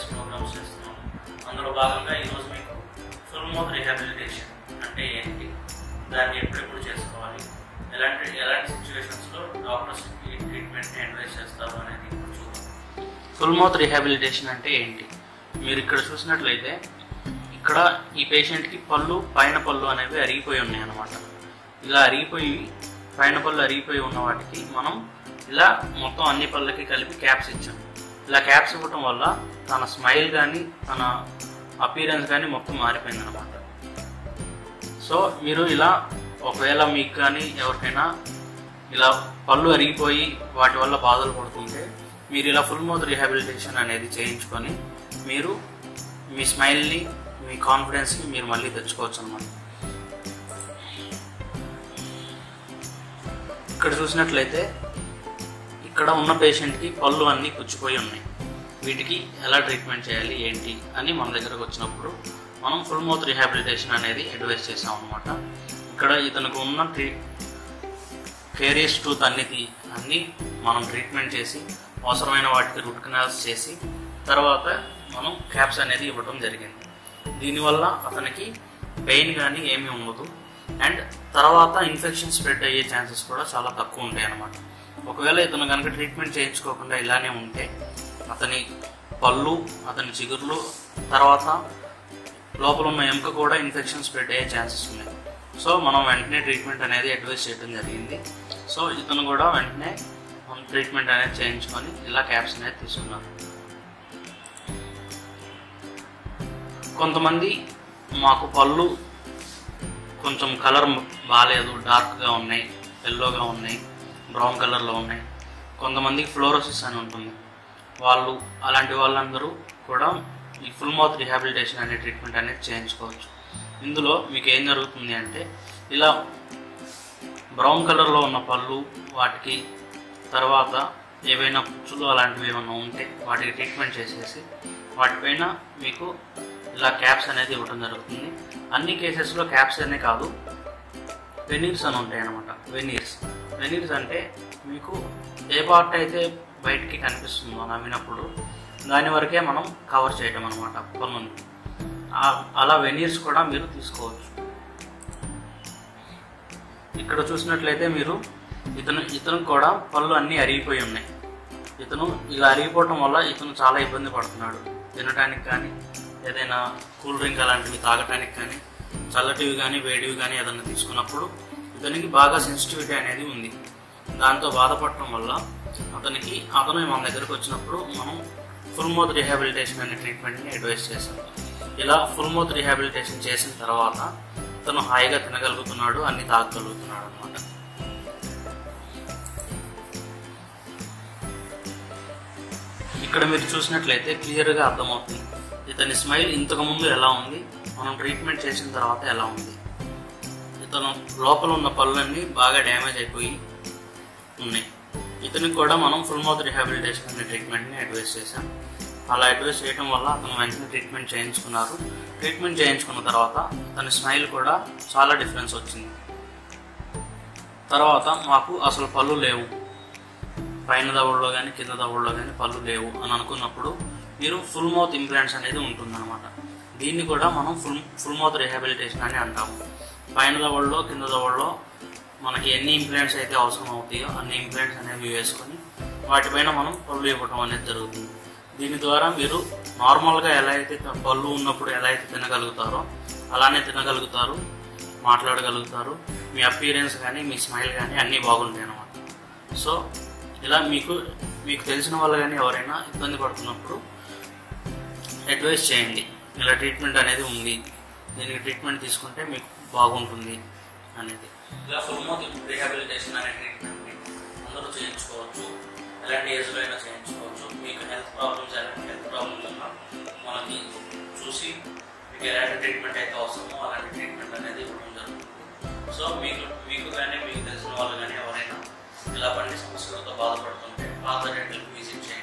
awareness programmes చేస్తున్నాం అందులో భాగంగా ఈరోజు మీకు ఫుల్ మౌత్ రీహాబిలిటేషన్ అంటే ఏంటి దాన్ని ఎప్పుడెప్పుడు చేసుకోవాలి ఎలాంటి ఎలాంటి సిచ్యువేషన్స్లో డాక్టర్స్ ఈ ట్రీట్మెంట్ని అడ్వైస్ చేస్తారు అనేది ఇప్పుడు చూద్దాం ఫుల్ మౌత్ రీహాబిలిటేషన్ అంటే ఏంటి మీరు ఇక్కడ చూసినట్లయితే ఇక్కడ ఈ పేషెంట్కి పళ్ళు పైన పళ్ళు అనేవి అరిగిపోయి ఉన్నాయి అన్నమాట ఇలా అరిగిపోయి పైన పళ్ళు అరిగిపోయి ఉన్న వాటికి మనం ఇలా మొత్తం అన్ని పళ్ళకి కలిపి క్యాప్స్ ఇచ్చాం ఇలా క్యాప్స్ ఇవ్వటం వల్ల తన స్మైల్ కానీ తన అపీరెన్స్ కానీ మొత్తం మారిపోయింది అనమాట సో మీరు ఇలా ఒకవేళ మీకు కానీ ఎవరికైనా ఇలా పళ్ళు అరిగిపోయి వాటి వల్ల బాధలు పడుతుంటే మీరు ఇలా ఫుల్ మౌత్ రీహాబిలిటేషన్ అనేది చేయించుకొని మీరు మీ స్మైల్ని మీ కాన్ఫిడెన్స్ని మీరు మళ్ళీ తెచ్చుకోవచ్చు అనమాట ఇక్కడ చూసినట్లయితే ఇక్కడ ఉన్న పేషెంట్కి పళ్ళు అన్నీ పుచ్చిపోయి ఉన్నాయి వీటికి ఎలా ట్రీట్మెంట్ చేయాలి ఏంటి అని మన దగ్గరకు వచ్చినప్పుడు మనం ఫుల్ మౌత్ రీహాబిలిటేషన్ అనేది అడ్వైస్ చేసాం అనమాట ఇక్కడ ఇతనికి ఉన్న ట్రీ కేరియస్ టూత్ అన్ని తీ- అన్ని మనం ట్రీట్మెంట్ చేసి అవసరమైన వాటికి రూట్ కెనాల్స్ చేసి తర్వాత మనం క్యాప్స్ అనేది ఇవ్వడం జరిగింది దీనివల్ల అతనికి పెయిన్ కానీ ఏమీ ఉండదు అండ్ తర్వాత ఇన్ఫెక్షన్ స్ప్రెడ్ అయ్యే ఛాన్సెస్ కూడా చాలా తక్కువ ఉంటాయి అన్నమాట ఒకవేళ ఇతను కనుక ట్రీట్మెంట్ చేయించుకోకుండా ఇలానే ఉంటే అతని పళ్ళు అతని చిగుర్లు తర్వాత లోపల ఉన్న ఎముక కూడా ఇన్ఫెక్షన్ స్ప్రెడ్ అయ్యే ఛాన్సెస్ ఉన్నాయి సో మనం వెంటనే ట్రీట్మెంట్ అనేది అడ్వైస్ చేయడం జరిగింది సో ఇతను కూడా వెంటనే మనం ట్రీట్మెంట్ అనేది చేయించుకొని ఇలా క్యాప్స్ అనేది తీసుకున్నారు కొంతమంది మాకు పళ్ళు కొంచెం కలర్ బాగాలేదు డార్క్గా ఉన్నాయి ఎల్లోగా ఉన్నాయి బ్రౌన్ కలర్లో ఉన్నాయి కొంతమందికి ఫ్లోరోసిస్ అని ఉంటుంది వాళ్ళు అలాంటి వాళ్ళందరూ కూడా ఈ ఫుల్ మౌత్ రిహాబిలిటేషన్ అనే ట్రీట్మెంట్ అనేది చేయించుకోవచ్చు ఇందులో మీకు ఏం జరుగుతుంది అంటే ఇలా బ్రౌన్ కలర్లో ఉన్న పళ్ళు వాటికి తర్వాత ఏవైనా పుచ్చులు అలాంటివి ఏమైనా ఉంటే వాటికి ట్రీట్మెంట్ చేసేసి వాటిపైన మీకు ఇలా క్యాప్స్ అనేది ఇవ్వడం జరుగుతుంది అన్ని కేసెస్లో క్యాప్స్ అనే కాదు వెనీర్స్ అని ఉంటాయి అనమాట వెనీర్స్ వెనీర్స్ అంటే మీకు ఏ పార్ట్ అయితే బయటికి కనిపిస్తుందో నవ్వినప్పుడు దాని వరకే మనం కవర్ చేయటం అనమాట పన్నుని ఆ- అలా వెనీర్స్ కూడా మీరు తీసుకోవచ్చు ఇక్కడ చూసినట్లయితే మీరు ఇతను ఇతను కూడా పళ్ళు అన్నీ అరిగిపోయి ఉన్నాయి ఇతను ఇలా అరిగిపోవటం వల్ల ఇతను చాలా ఇబ్బంది పడుతున్నాడు తినడానికి కానీ ఏదైనా కూల్ డ్రింక్ అలాంటివి తాగటానికి కానీ చల్లటివి కానీ వేడివి కానీ ఏదైనా తీసుకున్నప్పుడు ఇతనికి బాగా సెన్సిటివిటీ అనేది ఉంది దాంతో బాధపడటం వల్ల అతనికి అతను మన దగ్గరకు వచ్చినప్పుడు మనం ఫుల్ మౌత్ రిహాబిలిటేషన్ అనే ట్రీట్మెంట్ని అడ్వైస్ చేశాం ఇలా ఫుల్ మౌత్ రిహాబిలిటేషన్ చేసిన తర్వాత తను హాయిగా తినగలుగుతున్నాడు అన్ని తాగగలుగుతున్నాడు అనమాట ఇక్కడ మీరు చూసినట్లయితే క్లియర్గా అర్థమవుతుంది ఇతని స్మైల్ ఇంతకు ముందు ఎలా ఉంది మనం ట్రీట్మెంట్ చేసిన తర్వాత ఎలా ఉంది ఇతను లోపల ఉన్న పళ్ళన్నీ బాగా డ్యామేజ్ అయిపోయి ఉన్నాయి ఇతనికి కూడా మనం ఫుల్ మౌత్ రిహాబిలిటేషన్ అనే ట్రీట్మెంట్ని అడ్వైస్ చేశాం అలా అడ్వైస్ చేయడం వల్ల అతను వెంటనే ట్రీట్మెంట్ చేయించుకున్నారు ట్రీట్మెంట్ చేయించుకున్న తర్వాత తన స్మైల్ కూడా చాలా డిఫరెన్స్ వచ్చింది తర్వాత మాకు అసలు పళ్ళు లేవు పైన దవడలో కానీ కింద దవడలో కానీ పళ్ళు లేవు అని అనుకున్నప్పుడు మీరు ఫుల్ మౌత్ ఇంప్లాంట్స్ అనేది ఉంటుందన్నమాట దీన్ని కూడా మనం ఫుల్ ఫుల్ మౌత్ రిహాబిలిటేషన్ అని అంటాము పైన దవడలో కింద దవడలో మనకి ఎన్ని ఇంప్లాంట్స్ అయితే అవసరం అవుతాయో అన్ని ఇంప్లాంట్స్ అనేవి వేసుకొని వాటిపైన మనం పళ్ళు ఇవ్వటం అనేది జరుగుతుంది దీని ద్వారా మీరు నార్మల్గా ఎలా అయితే పళ్ళు ఉన్నప్పుడు ఎలా అయితే తినగలుగుతారో అలానే తినగలుగుతారు మాట్లాడగలుగుతారు మీ అపీరెన్స్ కానీ మీ స్మైల్ కానీ అన్నీ బాగుంటాయి అన్నమాట సో ఇలా మీకు మీకు తెలిసిన వాళ్ళు కానీ ఎవరైనా ఇబ్బంది పడుతున్నప్పుడు అడ్వైస్ చేయండి ఇలా ట్రీట్మెంట్ అనేది ఉంది దీనికి ట్రీట్మెంట్ తీసుకుంటే మీకు బాగుంటుంది అనేది ఇలా ఫుల్ మౌత్ రీహాబిలిటేషన్ అనే ట్రీట్మెంట్ని అందరూ చేయించుకోవచ్చు ఎలాంటి ఏజ్లో అయినా చేయించుకోవచ్చు మీకు హెల్త్ ప్రాబ్లమ్స్ ఎలాంటి హెల్త్ ప్రాబ్లమ్స్ ఉన్నా మనకి చూసి మీకు ఎలాంటి ట్రీట్మెంట్ అయితే అవసరమో అలాంటి ట్రీట్మెంట్ అనేది ఇవ్వడం జరుగుతుంది సో మీకు మీకు కానీ మీకు తెలిసిన వాళ్ళు కానీ ఎవరైనా ఇలా పండి సమస్యలతో బాధపడుతుంటే పాత డెంటల్కి విజిట్ చేయండి